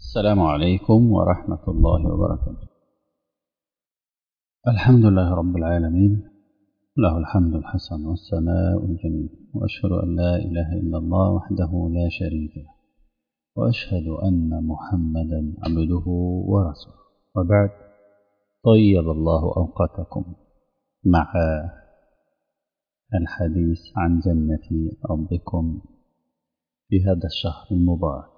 السلام عليكم ورحمة الله وبركاته الحمد لله رب العالمين له الحمد الحسن والثناء الجميل وأشهد أن لا إله إلا الله وحده لا شريك له وأشهد أن محمدا عبده ورسوله وبعد طيب الله أوقاتكم مع الحديث عن جنة ربكم في هذا الشهر المبارك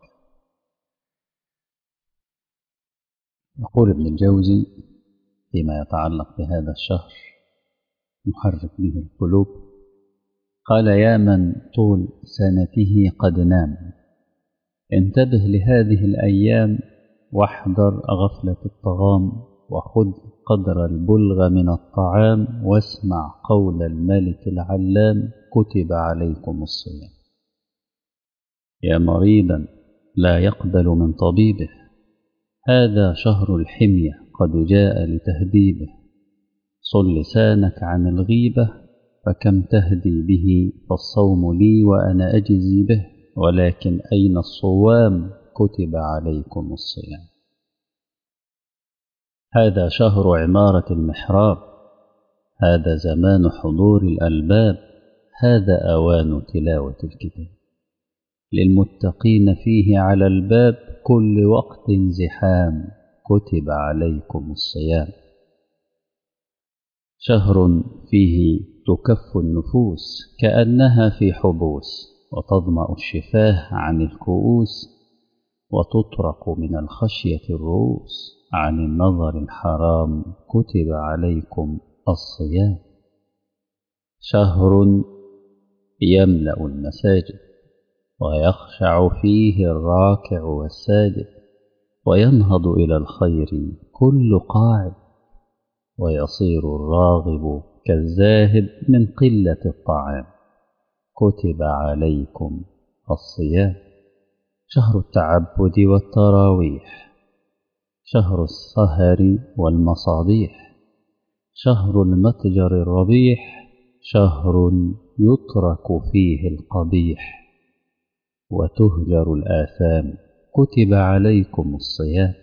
يقول ابن الجوزي فيما يتعلق بهذا الشهر محرك به القلوب قال يا من طول سنته قد نام انتبه لهذه الأيام واحذر غفلة الطغام وخذ قدر البلغ من الطعام واسمع قول الملك العلام كتب عليكم الصيام يا مريضا لا يقبل من طبيبه هذا شهر الحمية قد جاء لتهذيبه صل لسانك عن الغيبة فكم تهدي به فالصوم لي وأنا أجزي به ولكن أين الصوام كتب عليكم الصيام هذا شهر عمارة المحراب هذا زمان حضور الألباب هذا أوان تلاوة الكتاب للمتقين فيه على الباب كل وقت زحام كتب عليكم الصيام شهر فيه تكف النفوس كأنها في حبوس وتظمأ الشفاه عن الكؤوس وتطرق من الخشية الرؤوس عن النظر الحرام كتب عليكم الصيام شهر يملأ المساجد ويخشع فيه الراكع والساجد وينهض إلى الخير كل قاعد ويصير الراغب كالزاهد من قلة الطعام كتب عليكم الصيام شهر التعبد والتراويح شهر السهر والمصابيح شهر المتجر الربيح شهر يترك فيه القبيح وتهجر الآثام كتب عليكم الصيام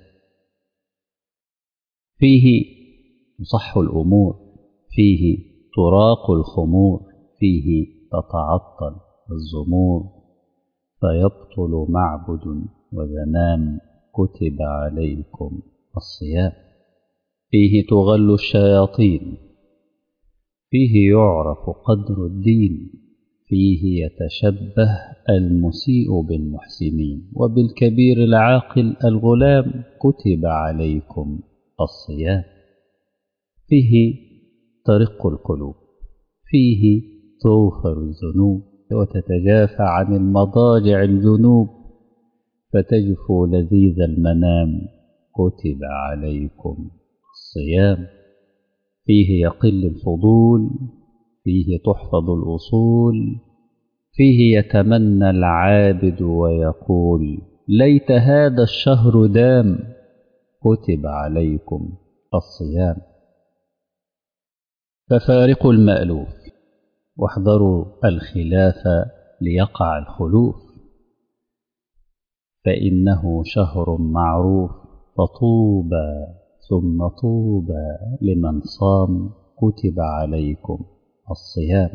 فيه تصح الأمور فيه تراق الخمور فيه تتعطل الزمور فيبطل معبد وزنام كتب عليكم الصيام فيه تغل الشياطين فيه يعرف قدر الدين فيه يتشبه المسيء بالمحسنين وبالكبير العاقل الغلام كتب عليكم الصيام فيه ترق القلوب فيه تغفر الذنوب وتتجافى عن المضاجع الجنوب فتجفو لذيذ المنام كتب عليكم الصيام فيه يقل الفضول فيه تحفظ الأصول فيه يتمنى العابد ويقول ليت هذا الشهر دام كتب عليكم الصيام ففارقوا المألوف واحذروا الخلاف ليقع الخلوف فإنه شهر معروف فطوبى ثم طوبى لمن صام كتب عليكم الصيام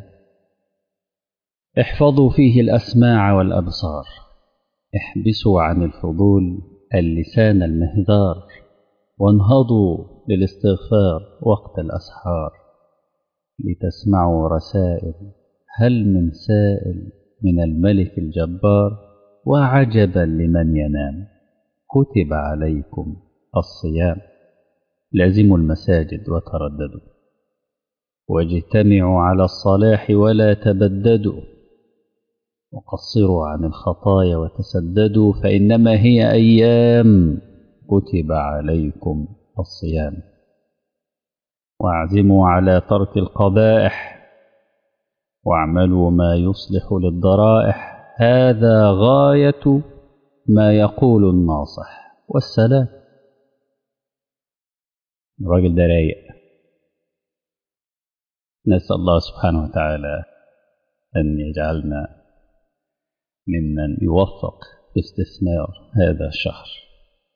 احفظوا فيه الأسماع والأبصار احبسوا عن الفضول اللسان المهذار وانهضوا للاستغفار وقت الأسحار لتسمعوا رسائل هل من سائل من الملك الجبار وعجبا لمن ينام كتب عليكم الصيام لازموا المساجد وترددوا واجتمعوا على الصلاح ولا تبددوا وقصروا عن الخطايا وتسددوا فإنما هي أيام كتب عليكم الصيام واعزموا على ترك القبائح واعملوا ما يصلح للضرائح هذا غاية ما يقول الناصح والسلام الراجل ده رايق نسأل الله سبحانه وتعالى أن يجعلنا ممن يوفق في استثمار هذا الشهر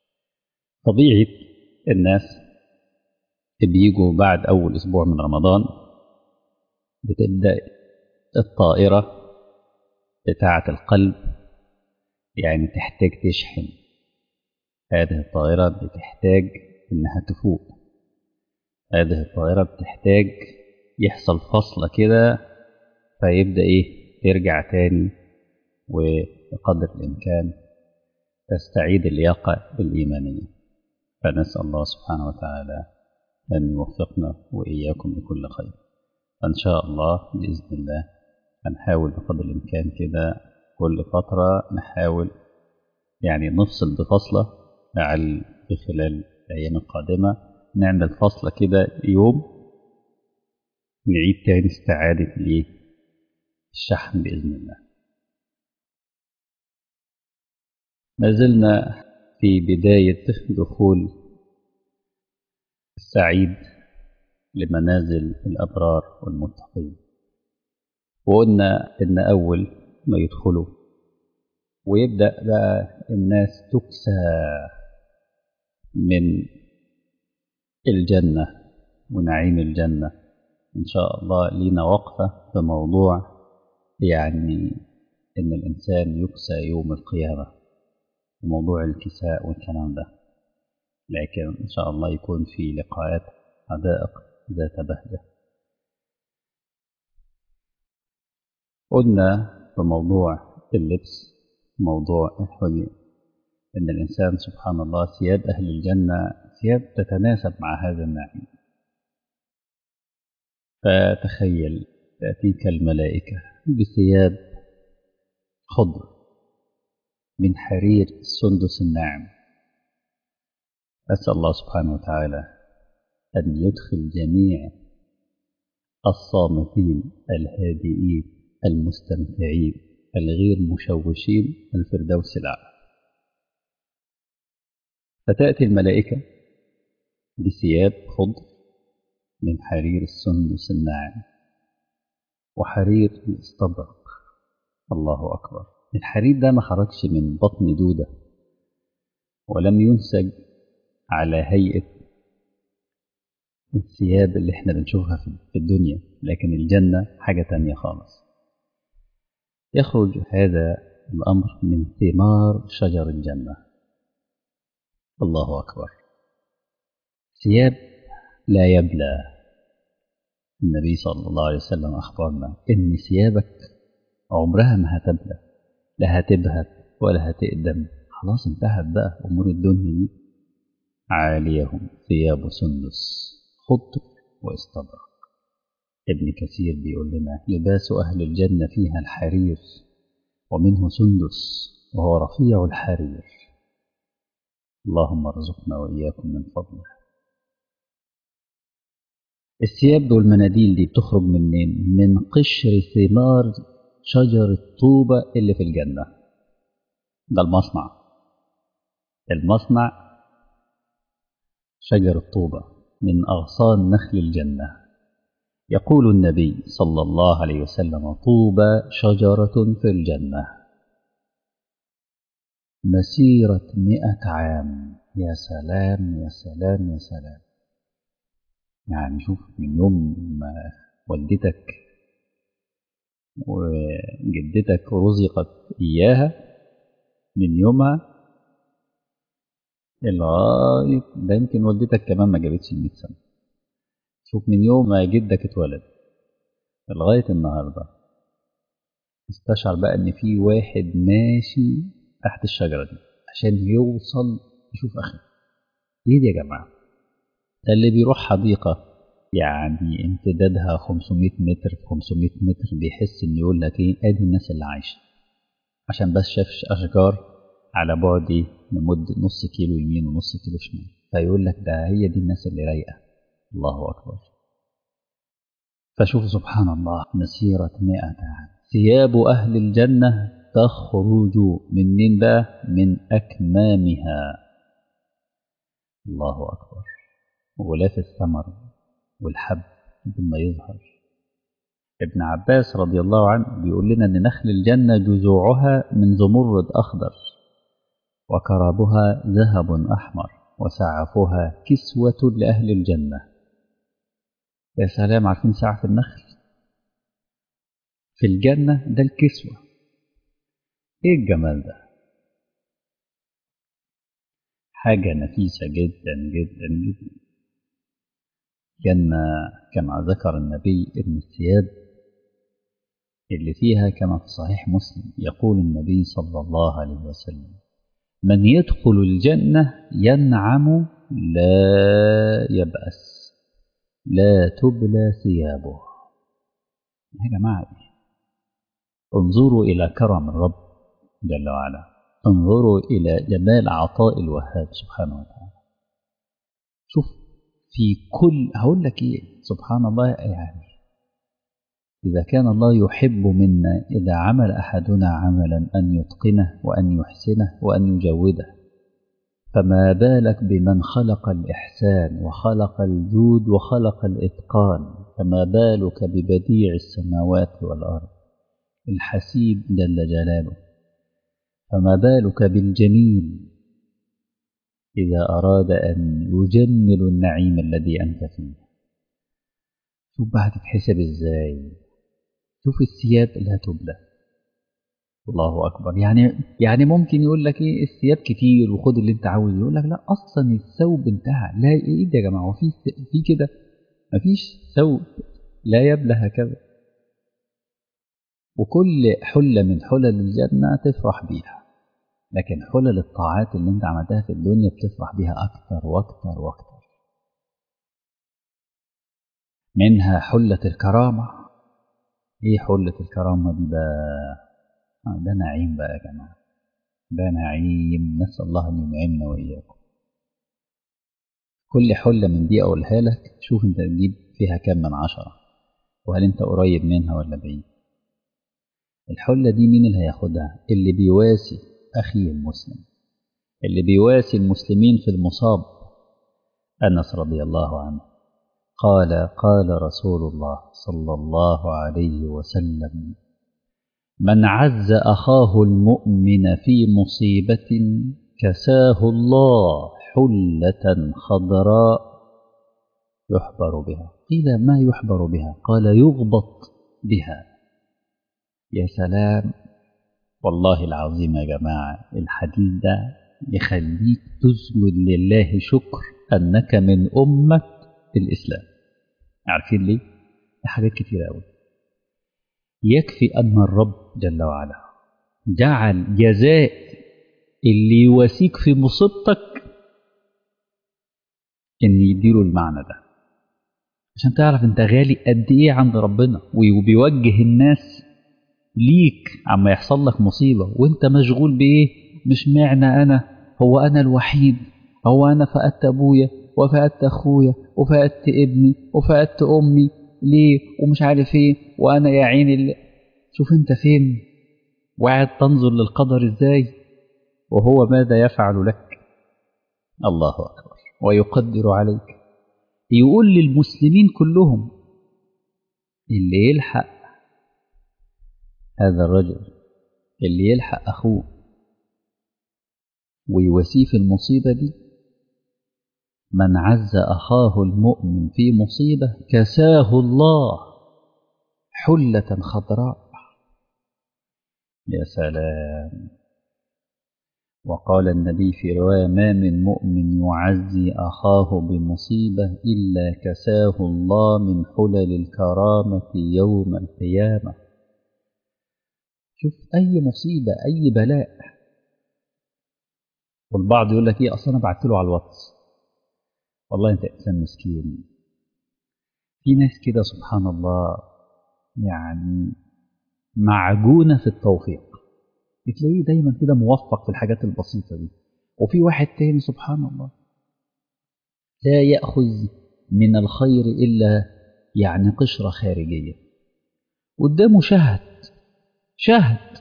طبيعة الناس بيجوا بعد أول أسبوع من رمضان بتبدأ الطائرة بتاعة القلب يعني تحتاج تشحن هذه الطائرة بتحتاج إنها تفوق هذه الطائرة بتحتاج يحصل فصلة كده فيبدأ إيه ترجع تاني وبقدر الإمكان تستعيد اللياقة الإيمانية فنسأل الله سبحانه وتعالى أن يوفقنا وإياكم لكل خير فإن شاء الله بإذن الله هنحاول بقدر الإمكان كده كل فترة نحاول يعني نفصل بفصلة لعل في خلال الأيام القادمة نعمل فصلة كده يوم نعيد تاني استعادة الشحن بإذن الله ما زلنا في بداية دخول السعيد لمنازل الأبرار والمتقين وقلنا إن أول ما يدخلوا ويبدأ بقى الناس تكسى من الجنة ونعيم الجنة إن شاء الله لينا وقفة في موضوع يعني إن الإنسان يكسى يوم القيامة وموضوع الكساء والكلام ده لكن إن شاء الله يكون في لقاءات حدائق ذات بهجة قلنا في موضوع اللبس موضوع الحلي إن الإنسان سبحان الله ثياب أهل الجنة ثياب تتناسب مع هذا النعيم فتخيل تأتيك الملائكة بثياب خضر من حرير السندس الناعم أسأل الله سبحانه وتعالى أن يدخل جميع الصامتين الهادئين المستمتعين الغير مشوشين الفردوس الأعلى فتأتي الملائكة بثياب خضر من حرير السندس الناعم وحرير الاستبرق الله أكبر الحرير ده ما خرجش من بطن دودة ولم ينسج على هيئة الثياب اللي احنا بنشوفها في الدنيا لكن الجنة حاجة تانية خالص يخرج هذا الأمر من ثمار شجر الجنة الله أكبر ثياب لا يبلى النبي صلى الله عليه وسلم أخبرنا إن ثيابك عمرها ما هتبلى لا هتبهت ولا هتقدم خلاص انتهت بقى أمور الدنيا دي عاليهم ثياب سندس خضر واستبرق ابن كثير بيقول لنا لباس أهل الجنة فيها الحرير ومنه سندس وهو رفيع الحرير اللهم ارزقنا وإياكم من فضله الثياب والمناديل دي بتخرج منين؟ من قشر ثمار شجر الطوبة اللي في الجنة ده المصنع المصنع شجر الطوبة من أغصان نخل الجنة يقول النبي صلى الله عليه وسلم طوبى شجرة في الجنة مسيرة مئة عام يا سلام يا سلام يا سلام يعني شوف من يوم ما والدتك وجدتك رزقت إياها من يومها لغاية ده يمكن والدتك كمان ما جابتش المية سنة شوف من يوم ما جدك اتولد لغاية النهاردة استشعر بقى إن في واحد ماشي تحت الشجرة دي عشان يوصل يشوف آخره ليه دي يا جماعة ده اللي بيروح حديقة يعني امتدادها 500 متر في 500 متر بيحس إن يقول لك إيه أدي الناس اللي عايشة عشان بس شافش أشجار على بعد إيه لمدة نص كيلو يمين ونص كيلو شمال فيقول لك ده هي دي الناس اللي رايقة الله أكبر فشوف سبحان الله مسيرة مئة عام ثياب أهل الجنة تخرج من من بقى من أكمامها الله أكبر غلاف الثمر والحب ثم يظهر ابن عباس رضي الله عنه بيقول لنا أن نخل الجنة جذوعها من زمرد أخضر وكرابها ذهب أحمر وسعفها كسوة لأهل الجنة يا سلام عارفين سعف النخل في الجنة ده الكسوة ايه الجمال ده حاجة نفيسة جدا جدا جدا جنة كما ذكر النبي ابن الثياب اللي فيها كما في صحيح مسلم يقول النبي صلى الله عليه وسلم من يدخل الجنة ينعم لا يبأس لا تبلى ثيابه يا جماعة انظروا إلى كرم الرب جل وعلا انظروا إلى جمال عطاء الوهاب سبحانه وتعالى شوف في كل هقول لك ايه سبحان الله يعني إذا كان الله يحب منا إذا عمل أحدنا عملا أن يتقنه وأن يحسنه وأن يجوده فما بالك بمن خلق الإحسان وخلق الجود وخلق الإتقان فما بالك ببديع السماوات والأرض الحسيب جل جلاله فما بالك بالجميل إذا أراد أن يجمل النعيم الذي أنت فيه شوف بقى هتتحسب إزاي شوف الثياب لا تبلى الله أكبر يعني يعني ممكن يقول لك إيه الثياب كتير وخد اللي أنت عاوزه يقول لك لا أصلا الثوب انتهى لا إيه ده يا جماعة وفي في كده مفيش ثوب لا يبلى هكذا وكل حلة من حلل الجنة تفرح بيها لكن حلل الطاعات اللي انت عملتها في الدنيا بتفرح بيها أكتر وأكتر وأكتر منها حلة الكرامة ايه حلة الكرامة دي بقى آه ده نعيم بقى يا جماعة ده نعيم نسأل الله أن ينعمنا وإياكم كل حلة من دي أقولها لك شوف أنت تجيب فيها كام من عشرة وهل أنت قريب منها ولا بعيد الحلة دي مين اللي هياخدها اللي بيواسي أخيه المسلم اللي بيواسي المسلمين في المصاب أنس رضي الله عنه قال قال رسول الله صلى الله عليه وسلم من عز أخاه المؤمن في مصيبة كساه الله حلة خضراء يحبر بها قيل ما يحبر بها قال يغبط بها يا سلام والله العظيم يا جماعة الحديث ده يخليك تسجد لله شكر أنك من أمة الإسلام عارفين ليه؟ حاجات كتير أوي يكفي أن الرب جل وعلا جعل جزاء اللي يواسيك في مصيبتك إن يديله المعنى ده عشان تعرف أنت غالي قد إيه عند ربنا وبيوجه الناس ليك عما يحصل لك مصيبة وانت مشغول بإيه مش معنى أنا هو أنا الوحيد هو أنا فقدت أبويا وفقدت أخويا وفقدت ابني وفقدت أمي ليه ومش عارف إيه وأنا يا عيني اللي شوف أنت فين وقاعد تنظر للقدر إزاي وهو ماذا يفعل لك الله أكبر ويقدر عليك يقول للمسلمين كلهم اللي يلحق هذا الرجل اللي يلحق أخوه ويواسيه في المصيبة دي من عز أخاه المؤمن في مصيبة كساه الله حلة خضراء يا سلام وقال النبي في رواية ما من مؤمن يعزي أخاه بمصيبة إلا كساه الله من حلل الكرامة يوم القيامة شوف أي مصيبة أي بلاء والبعض يقول لك إيه أصلا أنا بعت له على الواتس والله أنت إنسان مسكين في ناس كده سبحان الله يعني معجونة في التوفيق بتلاقيه دايما كده موفق في الحاجات البسيطة دي وفي واحد تاني سبحان الله لا يأخذ من الخير إلا يعني قشرة خارجية قدامه شهد شهد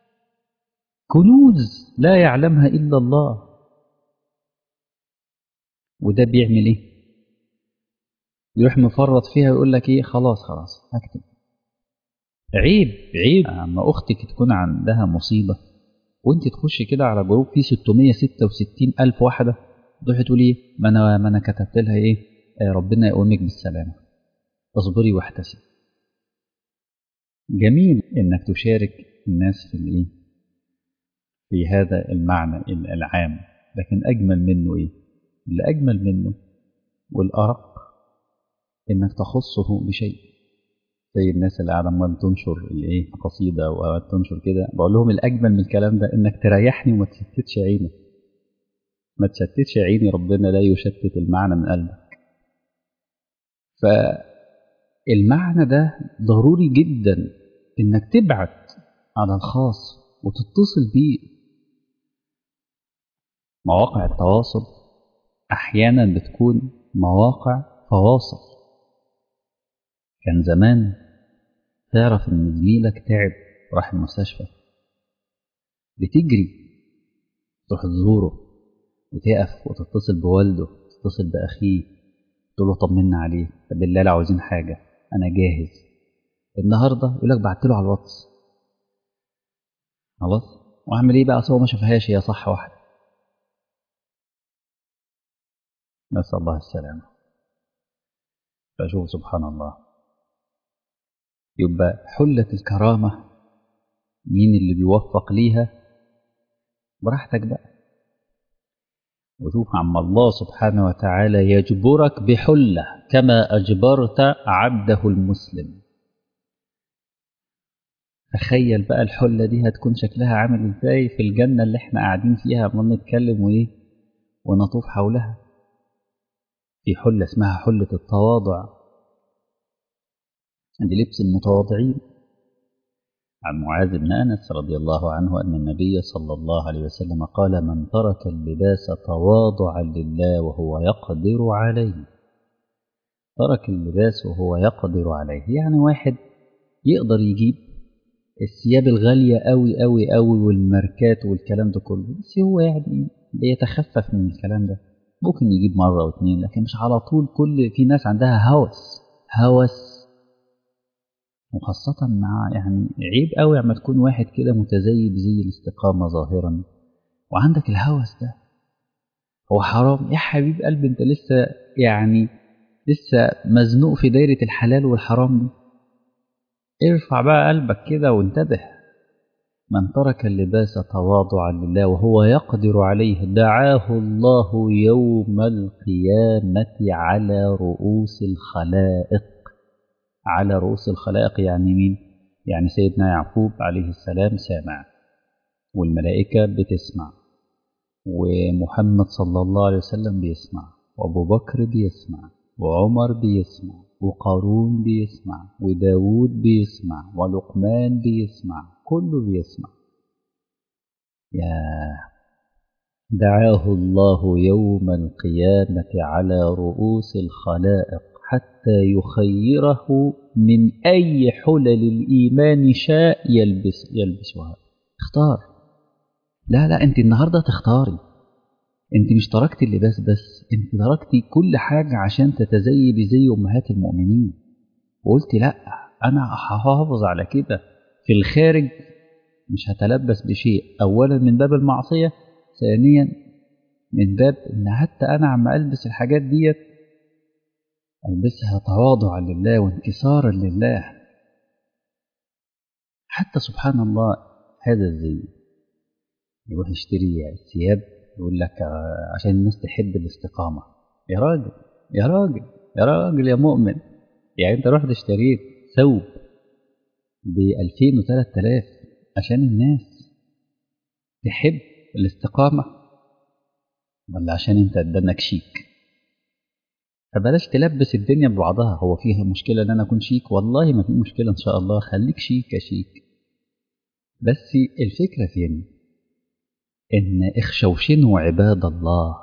كنوز لا يعلمها إلا الله وده بيعمل ايه يروح مفرط فيها ويقول لك ايه خلاص خلاص هكتب عيب عيب اما اختك تكون عندها مصيبه وانت تخش كده على جروب فيه 666 الف واحده تروحي تقولي ايه ما انا ما انا كتبت لها ايه آه ربنا يقومك بالسلامه اصبري واحتسبي جميل انك تشارك الناس في الايه في هذا المعنى العام لكن اجمل منه ايه اللي اجمل منه والارق انك تخصه بشيء زي الناس اللي قاعده عمال تنشر الايه قصيده او تنشر كده بقول لهم الاجمل من الكلام ده انك تريحني وما تشتتش عيني ما تشتتش عيني ربنا لا يشتت المعنى من قلبك فالمعنى ده ضروري جدا انك تبعت على الخاص وتتصل بيه مواقع التواصل احيانا بتكون مواقع فواصل كان زمان تعرف ان زميلك تعب راح المستشفى بتجري تروح تزوره وتقف وتتصل بوالده تتصل باخيه تقول له طمنا عليه طب بالله لو عاوزين حاجه انا جاهز النهارده يقول لك بعت له على الواتس خلاص واعمل ايه بقى هو ما شافهاش هي صح واحده نسال الله السلامه فشوف سبحان الله يبقى حلة الكرامة مين اللي بيوفق ليها براحتك بقى وشوف عم الله سبحانه وتعالى يجبرك بحلة كما أجبرت عبده المسلم تخيل بقى الحلة دي هتكون شكلها عامل ازاي في الجنة اللي احنا قاعدين فيها عمال نتكلم وايه ونطوف حولها في حلة اسمها حلة التواضع عند لبس المتواضعين عن معاذ بن أنس رضي الله عنه أن النبي صلى الله عليه وسلم قال من ترك اللباس تواضعا لله وهو يقدر عليه ترك اللباس وهو يقدر عليه يعني واحد يقدر يجيب الثياب الغالية أوي أوي أوي والماركات والكلام ده كله بس هو يعني بيتخفف من الكلام ده ممكن يجيب مرة أو اتنين لكن مش على طول كل في ناس عندها هوس هوس وخاصة مع يعني عيب قوي لما تكون واحد كده متزيد زي الاستقامة ظاهرا وعندك الهوس ده هو حرام يا حبيب قلبي انت لسه يعني لسه مزنوق في دايرة الحلال والحرام دي ارفع بقى قلبك كده وانتبه من ترك اللباس تواضعا لله وهو يقدر عليه دعاه الله يوم القيامة على رؤوس الخلائق على رؤوس الخلائق يعني مين؟ يعني سيدنا يعقوب عليه السلام سامع والملائكة بتسمع ومحمد صلى الله عليه وسلم بيسمع وأبو بكر بيسمع وعمر بيسمع وقارون بيسمع وداود بيسمع ولقمان بيسمع كله بيسمع يا دعاه الله يوم القيامة على رؤوس الخلائق حتى يخيره من أي حلل الإيمان شاء يلبس يلبسها اختار لا لا أنت النهاردة تختاري أنت مش تركتي اللباس بس أنت تركتي كل حاجة عشان تتزي بزي أمهات المؤمنين وقلت لا أنا هحافظ على كده في الخارج مش هتلبس بشيء أولا من باب المعصية ثانيا من باب إن حتى أنا عم ألبس الحاجات ديت ألبسها تواضعا لله وانكسارا لله حتى سبحان الله هذا الزي يروح يشتري ثياب يقول لك عشان الناس تحب الاستقامة يا راجل يا راجل يا راجل يا مؤمن يعني انت رحت اشتريت ثوب ب 2000 و 3000 عشان الناس تحب الاستقامة ولا عشان انت قدامك شيك فبلاش تلبس الدنيا ببعضها هو فيها مشكلة ان انا اكون شيك والله ما في مشكلة ان شاء الله خليك شيك يا شيك بس الفكرة فين ان اخشوشنوا عباد الله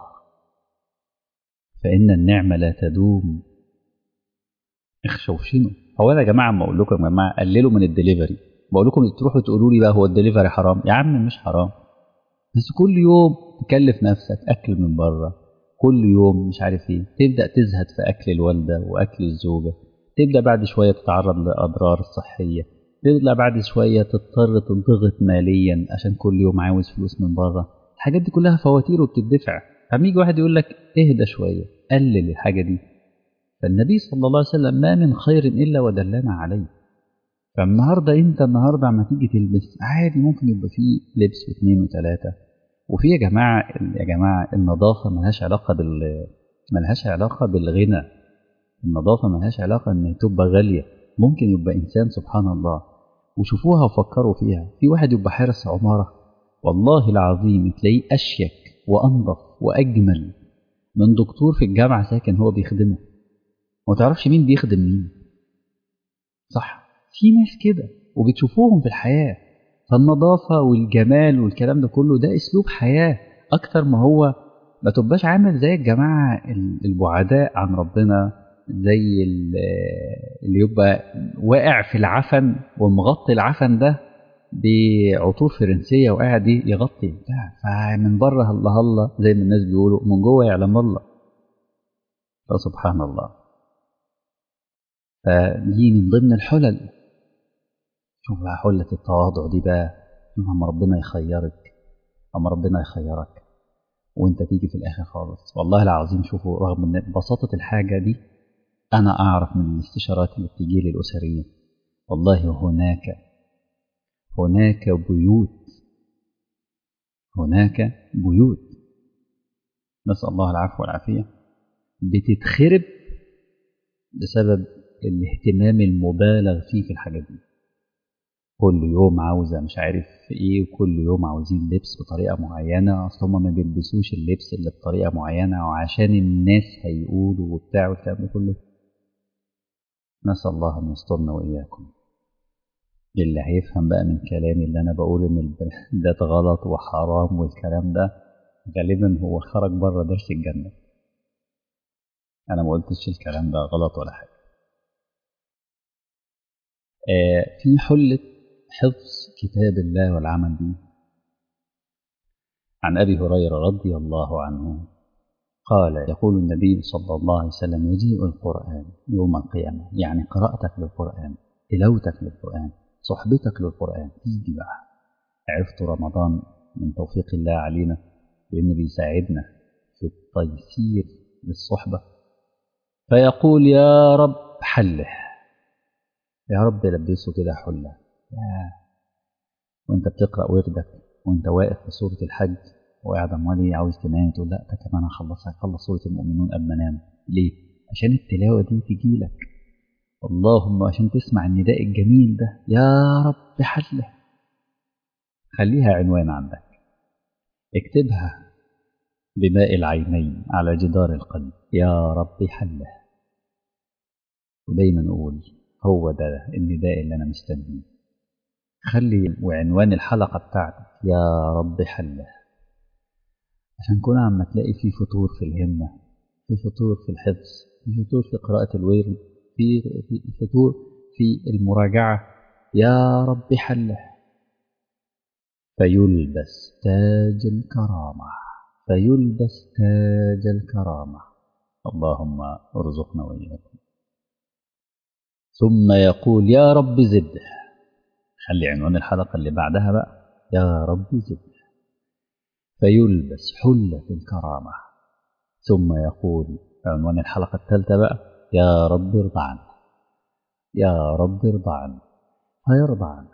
فإن النعمة لا تدوم اخشوشنوا هو انا يا جماعة ما اقول لكم يا جماعة قللوا من الدليفري بقول لكم تروحوا تقولوا لي بقى هو الدليفري حرام يا عم مش حرام بس كل يوم تكلف نفسك اكل من بره كل يوم مش عارف ايه تبدا تزهد في اكل الوالده واكل الزوجه تبدا بعد شويه تتعرض لاضرار صحيه تبدا بعد شويه تضطر تنضغط ماليا عشان كل يوم عاوز فلوس من بره الحاجات دي كلها فواتير وبتدفع فما يجي واحد يقول لك اهدى شوية قلل الحاجة دي فالنبي صلى الله عليه وسلم ما من خير إلا ودلنا عليه فالنهاردة أنت النهاردة عما تيجي تلبس عادي ممكن يبقى فيه لبس واثنين وثلاثة وفي يا جماعة يا جماعة النظافة ملهاش علاقة بال ملهاش علاقة بالغنى النظافة ملهاش علاقة إن تبقى غالية ممكن يبقى إنسان سبحان الله وشوفوها وفكروا فيها في واحد يبقى حارس عمارة والله العظيم تلاقيه أشيك وأنظف وأجمل من دكتور في الجامعة ساكن هو بيخدمه وما تعرفش مين بيخدم مين صح في ناس كده وبتشوفوهم في الحياة فالنظافة والجمال والكلام ده كله ده أسلوب حياة أكتر ما هو ما تبقاش عامل زي الجماعة البعداء عن ربنا زي اللي يبقى واقع في العفن ومغطي العفن ده بعطور فرنسيه وقاعد يغطي بتاع فمن بره هلا هلا زي ما الناس بيقولوا من جوه يعلم الله فسبحان الله فدي من ضمن الحلل شوف بقى حلة التواضع دي بقى اما ربنا يخيرك اما ربنا يخيرك وانت تيجي في الاخر خالص والله العظيم شوفوا رغم ان بساطة الحاجة دي انا اعرف من الاستشارات اللي بتجي لي الاسرية والله هناك هناك بيوت هناك بيوت نسأل الله العفو والعافية بتتخرب بسبب الاهتمام المبالغ فيه في الحاجات دي كل يوم عاوزة مش عارف ايه وكل يوم عاوزين لبس بطريقة معينة اصل هما ما بيلبسوش اللبس اللي بطريقة معينة وعشان الناس هيقولوا وبتاع والكلام ده كله نسأل الله أن يسترنا وإياكم اللي هيفهم بقى من كلامي اللي أنا بقول إن ده غلط وحرام والكلام ده غالبا هو خرج بره درس الجنة أنا ما قلتش الكلام ده غلط ولا حاجة آه في حلة حفظ كتاب الله والعمل به عن أبي هريرة رضي الله عنه قال يقول النبي صلى الله عليه وسلم يجيء القرآن يوم القيامة يعني قراءتك للقرآن تلاوتك للقرآن صحبتك للقرآن تيجي بقى عرفت رمضان من توفيق الله علينا لأن بيساعدنا في التيسير للصحبة فيقول يا رب حله يا رب لبسه كده حلة يا وانت بتقرأ وردك وانت واقف في سورة الحج وقاعد امال عاوز تنام تقول لا ده كمان هخلصها هخلص سورة المؤمنون قبل ما انام ليه؟ عشان التلاوة دي تجي لك اللهم عشان تسمع النداء الجميل ده يا رب حله خليها عنوان عندك اكتبها بماء العينين على جدار القلب يا رب حله ودايما اقول هو ده النداء اللي انا مستنيه خلي وعنوان الحلقة بتاعتك يا رب حله عشان كل عم تلاقي في فتور في الهمة في فتور في الحفظ في فتور في قراءة الورد في في فتور في المراجعة يا رب حله فيلبس تاج الكرامة فيلبس تاج الكرامة اللهم ارزقنا وإياكم ثم يقول يا رب زده خلي عنوان الحلقة اللي بعدها بقى يا رب زده فيلبس حلة الكرامة ثم يقول عنوان الحلقة الثالثة بقى يا رب ارضى عنه يا رب ارضى عنه فيرضى عنه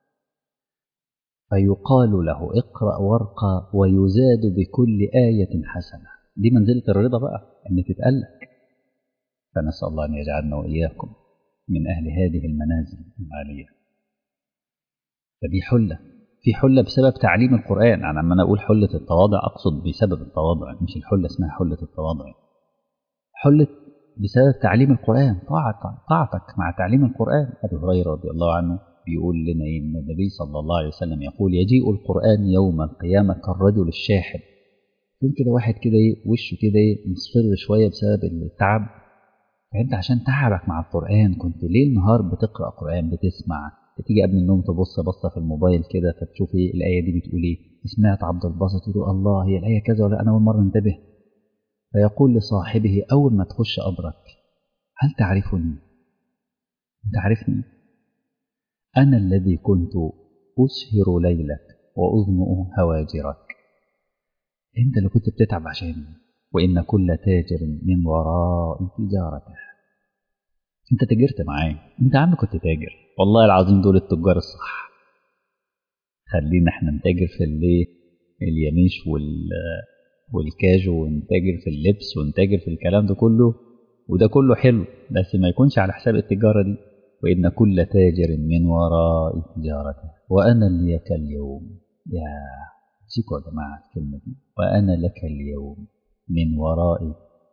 فيقال له اقرأ وارقى ويزاد بكل آية حسنة دي منزلة الرضا بقى أن تتألك فنسأل الله أن يجعلنا وإياكم من أهل هذه المنازل العالية فدي حلة في حلة بسبب تعليم القرآن أنا لما أنا أقول حلة التواضع أقصد بسبب التواضع مش الحلة اسمها حلة التواضع حلة بسبب تعليم القرآن طاعة طاعتك مع تعليم القرآن أبي هريرة رضي الله عنه بيقول لنا إن النبي صلى الله عليه وسلم يقول يجيء القرآن يوم القيامة كالرجل الشاحب يقول كده واحد كده وشه كده مصفر شوية بسبب التعب فأنت عشان تعبك مع القرآن كنت ليل نهار بتقرأ قرآن بتسمع تيجي قبل النوم تبص بصة في الموبايل كده فتشوف ايه الآية دي بتقول ايه سمعت عبد الباسط يقول الله هي الآية كذا ولا أنا أول مرة انتبه فيقول لصاحبه أول ما تخش قبرك هل تعرفني؟ أنت عارفني؟ أنا الذي كنت أسهر ليلك وأظمئ هواجرك انت اللي كنت بتتعب عشانه وان كل تاجر من وراء تجارته انت تاجرت معاه انت عم كنت تاجر والله العظيم دول التجار الصح خلينا احنا نتاجر في الايه اليميش وال والكاجو ونتاجر في اللبس ونتاجر في الكلام ده كله وده كله حلو بس ما يكونش على حساب التجارة دي وإن كل تاجر من وراء تجارته وأنا لك اليوم يا امسكوا يا جماعة الكلمة دي وأنا لك اليوم من وراء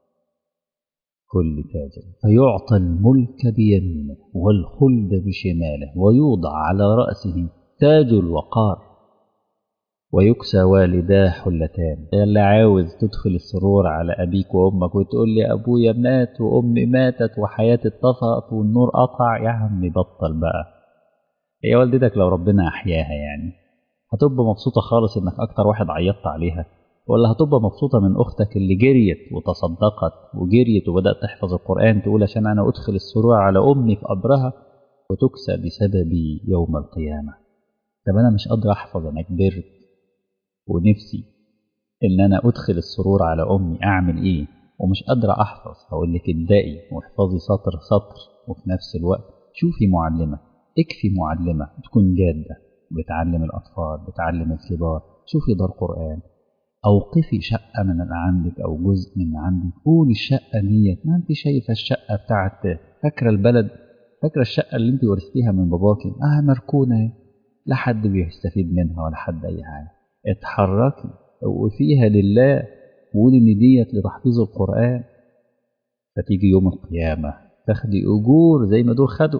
كل تاجر فيعطى الملك بيمينه والخلد بشماله ويوضع على رأسه تاج الوقار ويكسى والداه حلتان اللي عاوز تدخل السرور على أبيك وأمك وتقول لي أبويا مات وأمي ماتت وحياتي اتطفأت والنور قطع يا عم بطل بقى هي والدتك لو ربنا أحياها يعني هتبقى مبسوطة خالص إنك أكتر واحد عيطت عليها ولا هتبقى مبسوطة من أختك اللي جريت وتصدقت وجريت وبدأت تحفظ القرآن تقول عشان أنا أدخل السرور على أمي في قبرها وتكسى بسببي يوم القيامة طب أنا مش قادر أحفظ أنا كبرت ونفسي إن أنا أدخل السرور على أمي أعمل إيه ومش قادرة أحفظ هقول لك ابدأي واحفظي سطر سطر وفي نفس الوقت شوفي معلمة اكفي معلمة تكون جادة بتعلم الأطفال بتعلم الكبار شوفي دار قرآن أوقفي شقة من اللي عندك أو جزء من عندك قولي الشقة ديت ما أنت شايفة الشقة بتاعت فاكرة البلد فاكرة الشقة اللي أنت ورثتيها من باباكي آه مركونة لا حد بيستفيد منها ولا حد أي حاجة اتحركي وفيها لله وقولي ان ديت لتحفيظ القرآن فتيجي يوم القيامة تاخدي أجور زي ما دول خدوا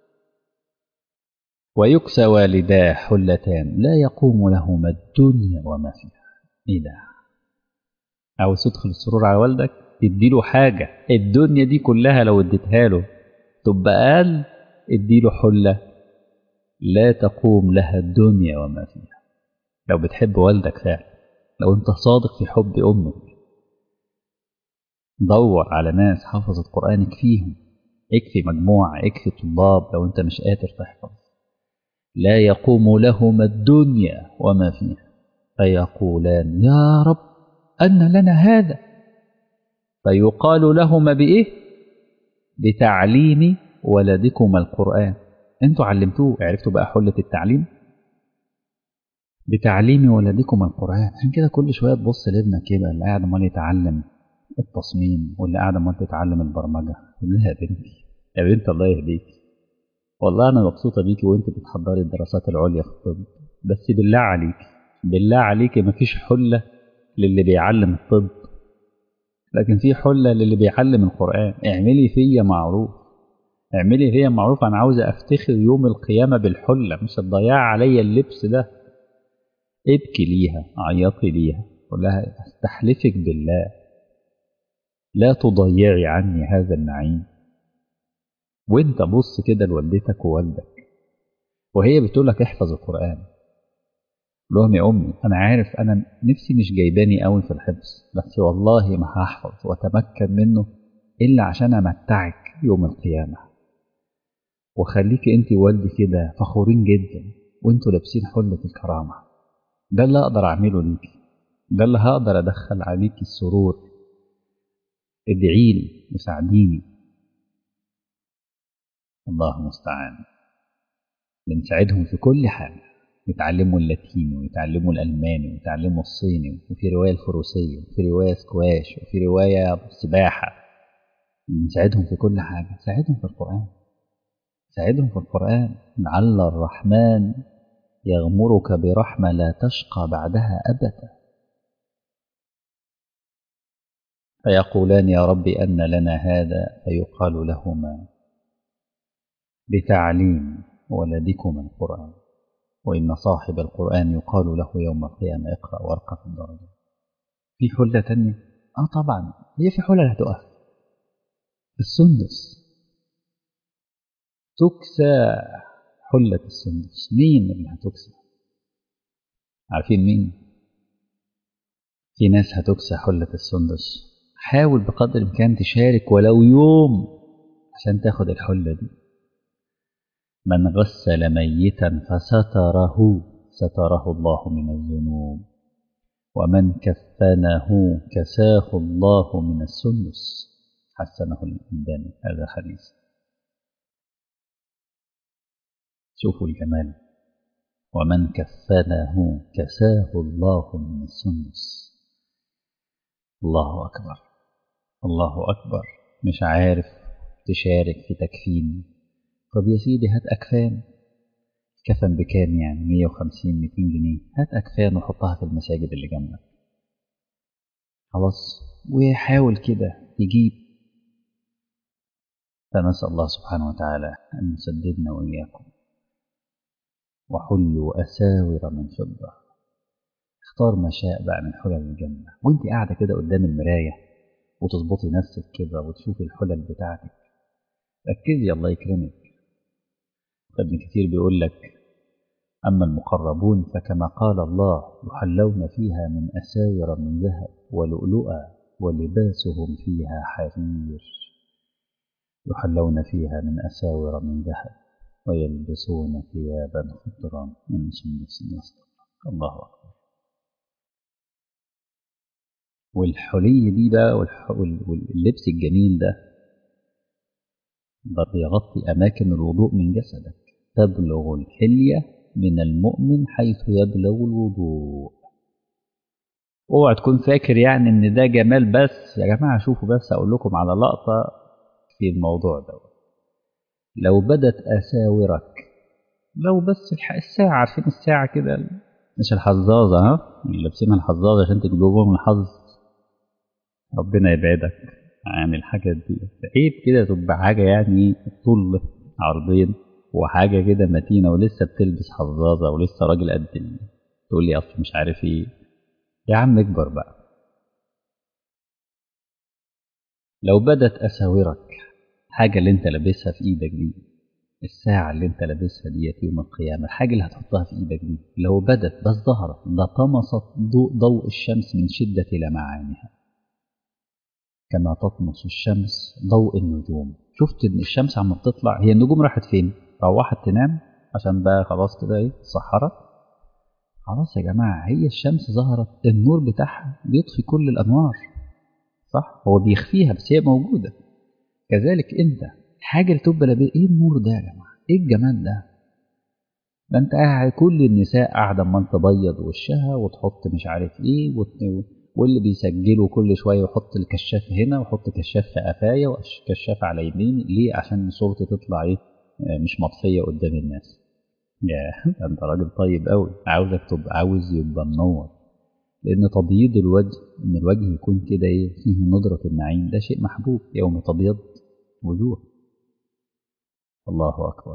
ويكسى والداه حلتان لا يقوم لهما الدنيا وما فيها ايه ده عاوز تدخل السرور على والدك تديله حاجة الدنيا دي كلها لو اديتها له تبقى قال اديله حلة لا تقوم لها الدنيا وما فيها لو بتحب والدك فعلا لو انت صادق في حب امك دور على ناس حفظت قرآن اكفيهم اكفي مجموعة اكفي طلاب لو انت مش قادر تحفظ لا يقوم لهما الدنيا وما فيها فيقولان يا رب أن لنا هذا فيقال لهما بإيه بتعليم ولدكما القرآن انتوا علمتوه عرفتوا بقى حلة التعليم بتعليم ولدكم القرآن عشان كده كل شوية تبص لابنك كده اللي قاعد امال يتعلم التصميم واللي قاعد امال تتعلم البرمجة تقول لها يا بنتي يا بنت الله يهديك والله أنا مبسوطة بيكي وأنت بتحضري الدراسات العليا في الطب بس بالله عليك بالله عليك مفيش حلة للي بيعلم الطب لكن في حلة للي بيعلم القرآن اعملي فيا معروف اعملي فيا معروف أنا عاوزة أفتخر يوم القيامة بالحلة مش الضياع عليا اللبس ده ابكي ليها عيطي ليها قول لها استحلفك بالله لا تضيعي عني هذا النعيم وانت بص كده لوالدتك ووالدك وهي بتقول لك احفظ القرآن لهم يا أمي أنا عارف أنا نفسي مش جايباني قوي في الحفظ بس والله ما هحفظ وأتمكن منه إلا عشان أمتعك يوم القيامة وخليكي أنت ووالدي كده فخورين جدا وأنتوا لابسين حلة الكرامة ده اللي أقدر أعمله ليكي ده اللي هقدر أدخل عليكي السرور ادعيلي وساعديني الله المستعان بنساعدهم في كل حاجة يتعلموا اللاتيني ويتعلموا الألماني ويتعلموا الصيني وفي رواية الفروسية وفي رواية سكواش وفي رواية سباحة بنساعدهم في كل حاجة ساعدهم في القرآن ساعدهم في القرآن لعل الرحمن يغمرك برحمة لا تشقى بعدها أبدا فيقولان يا رب أن لنا هذا فيقال لهما بتعليم ولدكما القرآن وإن صاحب القرآن يقال له يوم القيامة اقرأ وارقى في الدرجة في حلة تانية؟ آه طبعا هي في حلة هتقف السندس تكسى حلة السندس مين اللي هتكسى عارفين مين في ناس هتكسى حلة السندس حاول بقدر الإمكان تشارك ولو يوم عشان تاخد الحلة دي من غسل ميتا فستره ستره الله من الذنوب ومن كفنه كساه الله من السندس حسنه الألباني هذا حديث شوفوا الجمال ومن كفنه كساه الله من السندس الله أكبر الله أكبر مش عارف تشارك في تكفين طب يا سيدي هات أكفان كفن بكام يعني 150 200 جنيه هات أكفان وحطها في المساجد اللي جنبك خلاص وحاول كده تجيب فنسأل الله سبحانه وتعالى أن يسددنا وإياكم وحلوا أساور من فضة اختار ما شاء بقى من حلل الجنة وانت قاعدة كده قدام المراية وتظبطي نفسك كده وتشوفي الحلل بتاعتك ركزي الله يكرمك ابن كثير بيقول لك أما المقربون فكما قال الله يحلون فيها من أساور من ذهب ولؤلؤا ولباسهم فيها حرير يحلون فيها من أساور من ذهب ويلبسون ثيابا خضرا من سندس واستبرق الله أكبر والحلي دي بقى واللبس الجميل ده ده بيغطي أماكن الوضوء من جسدك تبلغ الحلية من المؤمن حيث يبلغ الوضوء اوعى تكون فاكر يعني ان ده جمال بس يا جماعة شوفوا بس اقول لكم على لقطة في الموضوع ده لو بدت أساورك لو بس الساعة عارفين الساعة كده مش الحظاظة ها اللي لابسينها الحظاظة عشان تجيبوهم الحظ ربنا يبعدك عن الحاجات دي عيب كده تبقى حاجة يعني طول عرضين وحاجة كده متينة ولسه بتلبس حظاظة ولسه راجل قد تقول لي أصل مش عارف إيه يا عم اكبر بقى لو بدت أساورك حاجة اللي أنت لابسها في إيدك دي الساعة اللي أنت لابسها ديت يوم القيامة الحاجة اللي هتحطها في إيدك دي لو بدت بس ظهرت لطمست ضوء, ضوء الشمس من شدة لمعانها كما تطمس الشمس ضوء النجوم شفت ان الشمس عم بتطلع هي النجوم راحت فين روحت تنام عشان بقى خلاص كده ايه سحرت خلاص يا جماعة هي الشمس ظهرت النور بتاعها بيطفي كل الأنوار صح هو بيخفيها بس هي موجودة كذلك انت حاجة اللي تبقى لابس ايه النور ده يا جماعة ايه الجمال ده ده انت قاعد كل النساء قاعدة اما انت تبيض وشها وتحط مش عارف ايه وت... واللي بيسجلوا كل شويه يحط الكشاف هنا ويحط كشاف في قفايا وكشاف على يميني ليه عشان صورتي تطلع ايه مش مطفيه قدام الناس يا انت راجل طيب قوي عاوزك تبقى عاوز يبقى منور لان تبييض الوجه ان الوجه يكون كده ايه فيه ندره النعيم ده شيء محبوب يوم تبيض وجوه الله اكبر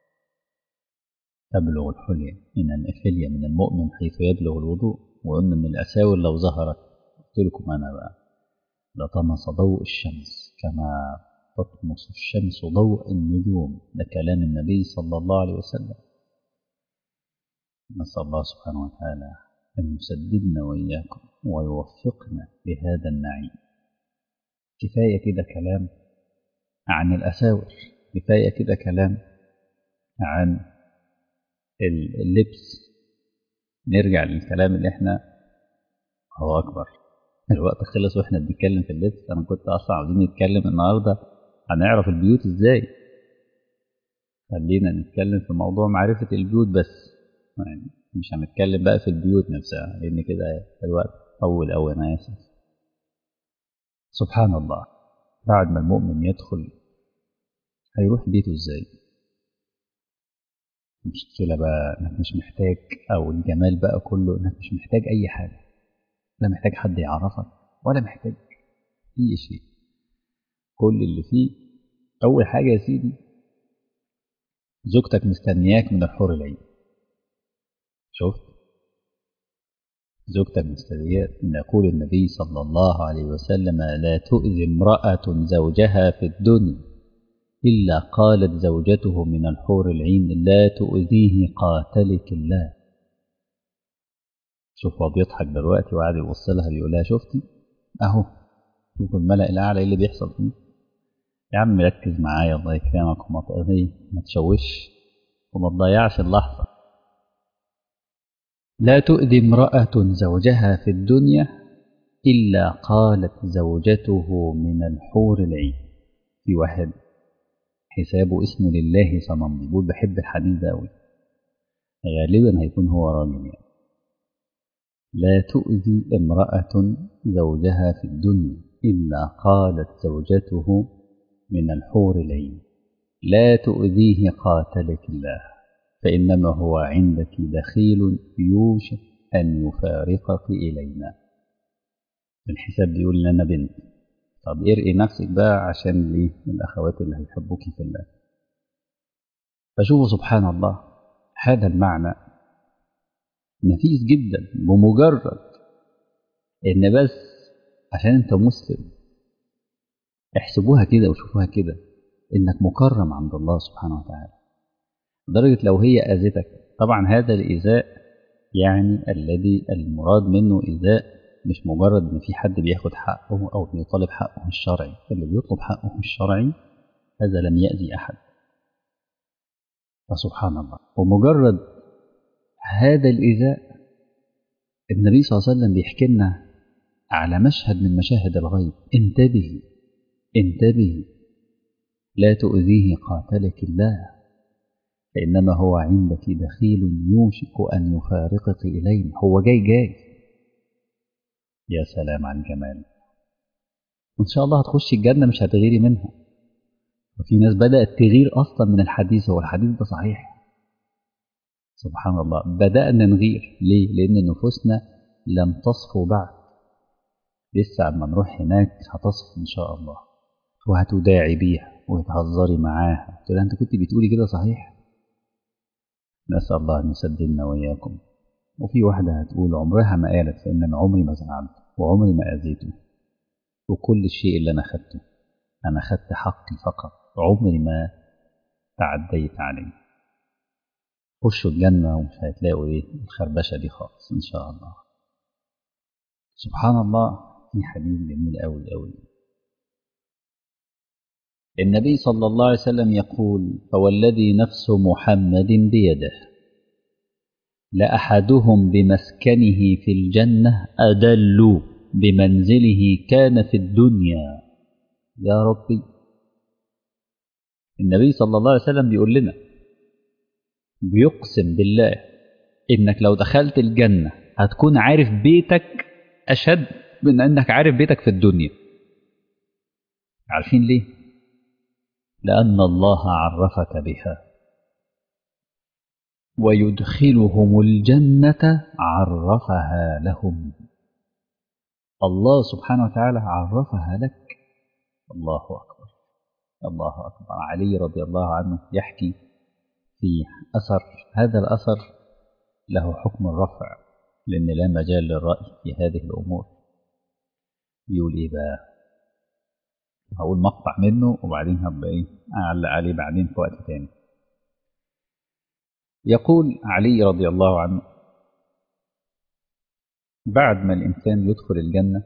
تبلغ الحلية من الحلية من المؤمن حيث يبلغ الوضوء وقلنا ان الاساور لو ظهرت قلت لكم انا بقى لطمس ضوء الشمس كما تطمس الشمس ضوء النجوم ده كلام النبي صلى الله عليه وسلم نسأل الله سبحانه وتعالى أن يسددنا وإياكم ويوفقنا لهذا النعيم كفاية كده كلام عن الأساور كفاية كده كلام عن اللبس نرجع للكلام اللي احنا هو أكبر الوقت خلص واحنا بنتكلم في اللبس أنا كنت أصلا عاوزين نتكلم النهاردة هنعرف البيوت إزاي خلينا نتكلم في موضوع معرفة البيوت بس يعني مش هنتكلم بقى في البيوت نفسها لأن كده الوقت طول أوي أنا آسف سبحان الله بعد ما المؤمن يدخل هيروح بيته إزاي المشكلة بقى إنك مش محتاج أو الجمال بقى كله إنك مش محتاج أي حاجة لا محتاج حد يعرفك ولا محتاج أي شيء كل اللي فيه أول حاجة يا سيدي زوجتك مستنياك من الحور العين شفت زوجتك مستنياك يقول النبي صلى الله عليه وسلم لا تؤذي امرأة زوجها في الدنيا إلا قالت زوجته من الحور العين لا تؤذيه قاتلك الله شوف هو بيضحك دلوقتي وقاعد يبص لها بيقول لها شفتي اهو شوف الملأ الأعلى ايه اللي بيحصل فيه يا عم ركز معايا الله يكرمك وما تقضي ما تشوش وما تضيعش اللحظة لا تؤذي امرأة زوجها في الدنيا إلا قالت زوجته من الحور العين في واحد حسابه اسمه لله صنم بيقول بحب الحديث ده أوي غالبا هيكون هو راجل يعني لا تؤذي امرأة زوجها في الدنيا إلا قالت زوجته من الحور العين لا تؤذيه قاتلك الله فإنما هو عندك دخيل يوشك أن يفارقك إلينا الحساب بيقول لنا بنت طب ارقي نفسك بقى عشان ليه الأخوات اللي هيحبوك في الله فشوفوا سبحان الله هذا المعنى نفيس جدا بمجرد ان بس عشان انت مسلم احسبوها كده وشوفوها كده انك مكرم عند الله سبحانه وتعالى لدرجة لو هي أذتك طبعا هذا الإيذاء يعني الذي المراد منه إيذاء مش مجرد ان في حد بياخد حقه او بيطالب حقه الشرعي اللي بيطلب حقه الشرعي هذا لم يأذي أحد فسبحان الله ومجرد هذا الإيذاء النبي صلى الله عليه وسلم بيحكي لنا على مشهد من مشاهد الغيب انتبهي انتبهي لا تؤذيه قاتلك الله فإنما هو عندك دخيل يوشك أن يفارقك إلينا هو جاي جاي يا سلام على الجمال وإن شاء الله هتخشي الجنة مش هتغيري منها وفي ناس بدأت تغير أصلا من الحديث هو الحديث ده صحيح سبحان الله بدأنا نغير ليه؟ لأن نفوسنا لم تصفو بعد لسه أما نروح هناك هتصفو إن شاء الله وهتداعي بيها وتهزري معاها تقول أنت كنت بتقولي كده صحيح نسأل الله أن يسددنا وإياكم وفي واحدة هتقول عمرها ما قالت فإن أنا عمري ما زعلت وعمري ما أذيته وكل الشيء اللي أنا خدته أنا خدت حقي فقط عمري ما تعديت عليه خشوا الجنة ومش هتلاقوا إيه الخربشة دي خالص إن شاء الله سبحان الله في حديث جميل أوي أوي النبي صلى الله عليه وسلم يقول فوالذي نفس محمد بيده لأحدهم بمسكنه في الجنة أدل بمنزله كان في الدنيا يا ربي النبي صلى الله عليه وسلم بيقول لنا بيقسم بالله إنك لو دخلت الجنة هتكون عارف بيتك أشد من أنك عارف بيتك في الدنيا عارفين ليه؟ لأن الله عرفك بها ويدخلهم الجنة عرفها لهم الله سبحانه وتعالى عرفها لك الله أكبر الله أكبر علي رضي الله عنه يحكي في أثر هذا الأثر له حكم الرفع لأن لا مجال للرأي في هذه الأمور بيقول إيه بقى هقول مقطع منه وبعدين هبقى إيه أعلق عليه بعدين في وقت تاني يقول علي رضي الله عنه بعد ما الإنسان يدخل الجنة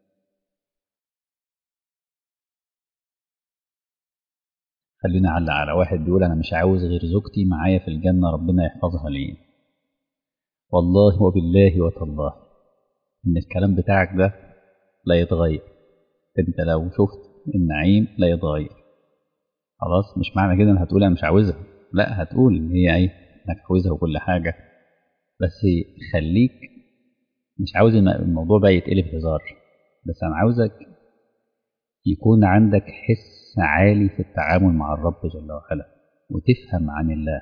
خلينا على على واحد بيقول أنا مش عاوز غير زوجتي معايا في الجنة ربنا يحفظها لي والله وبالله وتالله إن الكلام بتاعك ده لا يتغير أنت لو شفت النعيم لا يتغير خلاص مش معنى كده إن هتقول أنا مش عاوزها لا هتقول إن هي إيه إنك عاوزها وكل حاجة بس خليك مش عاوز الموضوع بقى يتقلب هزار بس أنا عاوزك يكون عندك حس عالي في التعامل مع الرب جل وعلا وتفهم عن الله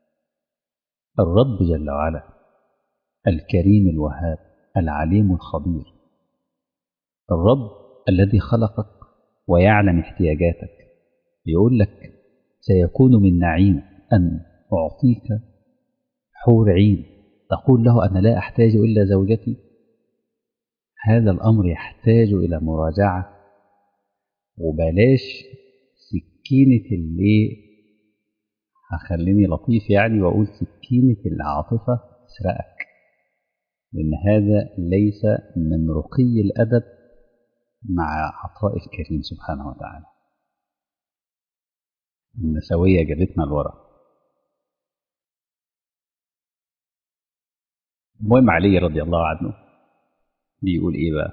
الرب جل وعلا الكريم الوهاب العليم الخبير الرب الذي خلقك ويعلم احتياجاتك يقول لك سيكون من نعيم أن أعطيك حور عين تقول له أنا لا أحتاج إلا زوجتي هذا الأمر يحتاج إلى مراجعة وبلاش سكينة اللي هخليني لطيف يعني وأقول سكينة العاطفة تسرقك لأن هذا ليس من رقي الأدب مع عطاء الكريم سبحانه وتعالى النسوية جابتنا لورا المهم علي رضي الله عنه بيقول إيه بقى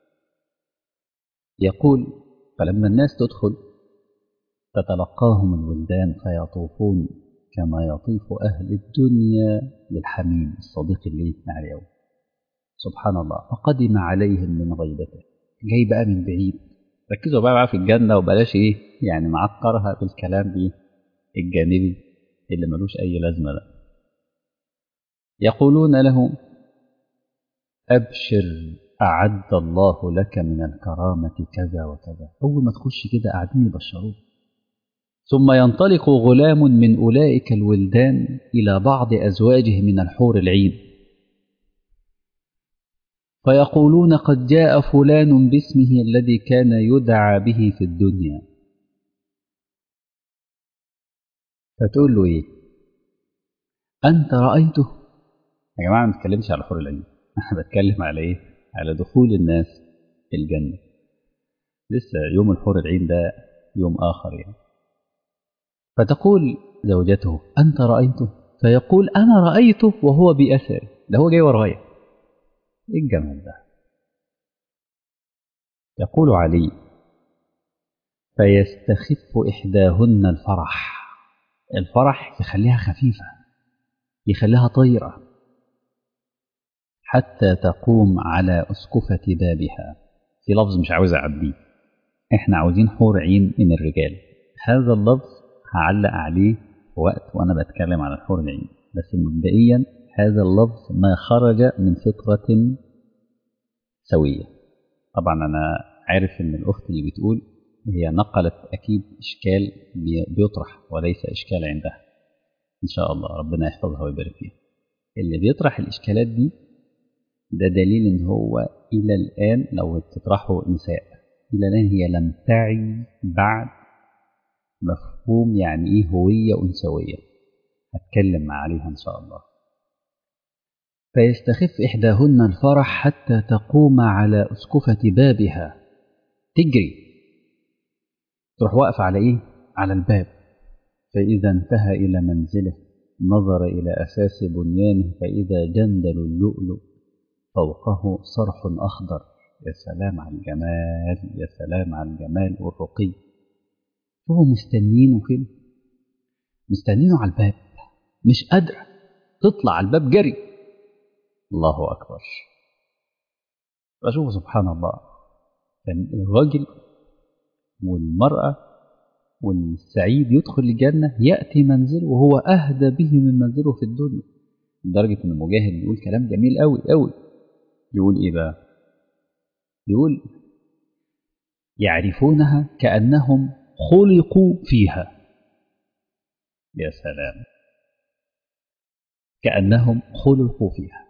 يقول فلما الناس تدخل تتلقاهم الولدان فيطوفون كما يطيف أهل الدنيا بالحميم الصديق اللي يثنى عليه سبحان الله فقدم عليهم من غيبته جاي بقى من بعيد ركزوا بقى معاه في الجنة وبلاش إيه يعني معكرها بالكلام إيه الجانبي اللي ملوش أي لازمة ده يقولون له أبشر أعد الله لك من الكرامة كذا وكذا أول ما تخش كده قاعدين يبشروك ثم ينطلق غلام من أولئك الولدان إلى بعض أزواجه من الحور العين فيقولون قد جاء فلان باسمه الذي كان يدعى به في الدنيا فتقول له إيه أنت رأيته يا جماعة ما بتكلمش على حور العين أنا بتكلم على إيه على دخول الناس الجنة لسه يوم الحور العين ده يوم آخر يعني فتقول زوجته أنت رأيته فيقول أنا رأيته وهو بأثري ده هو جاي ورايا إيه الجمال ده يقول علي فيستخف إحداهن الفرح الفرح يخليها خفيفة يخليها طيرة حتى تقوم على أسكفة بابها في لفظ مش عاوز أعديه إحنا عاوزين حور عين من الرجال هذا اللفظ هعلق عليه وقت وأنا بتكلم على الحور العين بس مبدئيا هذا اللفظ ما خرج من فطرة سوية طبعا أنا عارف إن الأخت اللي بتقول هي نقلت أكيد إشكال بيطرح وليس إشكال عندها إن شاء الله ربنا يحفظها ويبارك فيها اللي بيطرح الإشكالات دي ده دليل إن هو إلى الآن لو تطرحه نساء إلى الآن هي لم تعي بعد مفهوم يعني إيه هوية أنثوية هتكلم عليها إن شاء الله فيستخف إحداهن الفرح حتى تقوم على أسكفة بابها تجري تروح واقفة على إيه؟ على الباب فإذا انتهى إلى منزله نظر إلى أساس بنيانه فإذا جندل اللؤلؤ فوقه صرح أخضر يا سلام على الجمال يا سلام على الجمال والرقي هو مستنينه كده مستنينه على الباب مش قادرة تطلع على الباب جري الله أكبر فشوفوا سبحان الله يعني الرجل والمرأة والسعيد يدخل الجنة يأتي منزله وهو أهدى به من منزله في الدنيا لدرجة إن المجاهد بيقول كلام جميل أوي أوي يقول إيه بقى؟ يقول يعرفونها كأنهم خلقوا فيها يا سلام كأنهم خلقوا فيها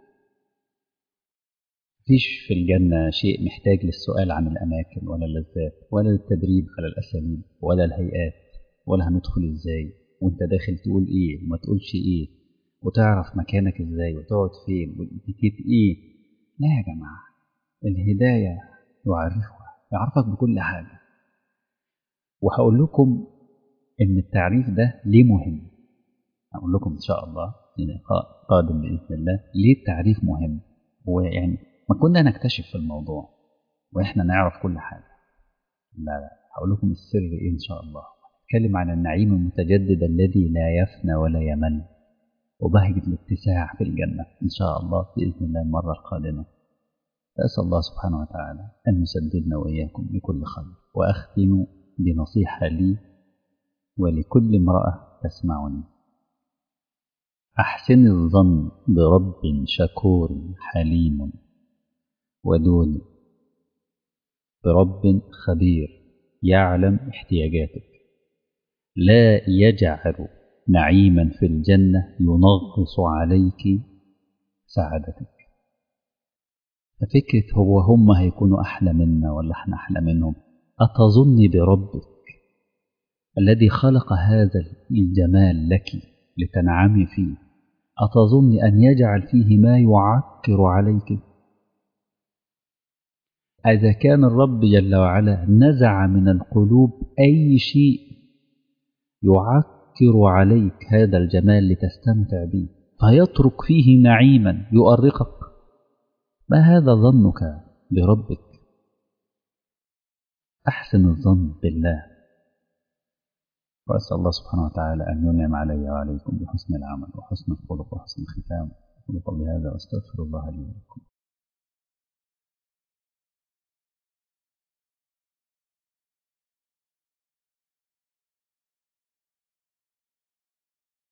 فيش في الجنة شيء محتاج للسؤال عن الأماكن ولا اللذات ولا للتدريب على الأساليب ولا الهيئات ولا هندخل إزاي وأنت داخل تقول إيه وما تقولش إيه وتعرف مكانك إزاي وتقعد فين والإتيكيت إيه لا يا جماعة الهداية يعرفها يعرفك بكل حاجة وهقول لكم إن التعريف ده ليه مهم هقول لكم إن شاء الله في لقاء قادم بإذن الله ليه التعريف مهم ويعني ما كنا نكتشف في الموضوع واحنا نعرف كل حاجه لا لا هقول لكم السر ايه ان شاء الله نتكلم عن النعيم المتجدد الذي لا يفنى ولا يمل وبهجة الاتساع في الجنة إن شاء الله بإذن الله المرة القادمة فأسأل الله سبحانه وتعالى أن يسددنا وإياكم لكل خير وأختم بنصيحة لي ولكل امرأة تسمعني أحسن الظن برب شكور حليم ودود برب خبير يعلم احتياجاتك لا يجعل نعيما في الجنة ينغص عليك سعادتك ففكرة هو هم هيكونوا أحلى منا ولا احنا أحلى منهم أتظن بربك الذي خلق هذا الجمال لك لتنعمي فيه أتظن أن يجعل فيه ما يعكر عليك إذا كان الرب جل وعلا نزع من القلوب أي شيء يعكر عليك هذا الجمال لتستمتع به فيترك فيه نعيما يؤرقك ما هذا ظنك بربك أحسن الظن بالله وأسأل الله سبحانه وتعالى أن ينعم علي وعليكم بحسن العمل وحسن الخلق وحسن الختام أقول قولي هذا وأستغفر الله لي ولكم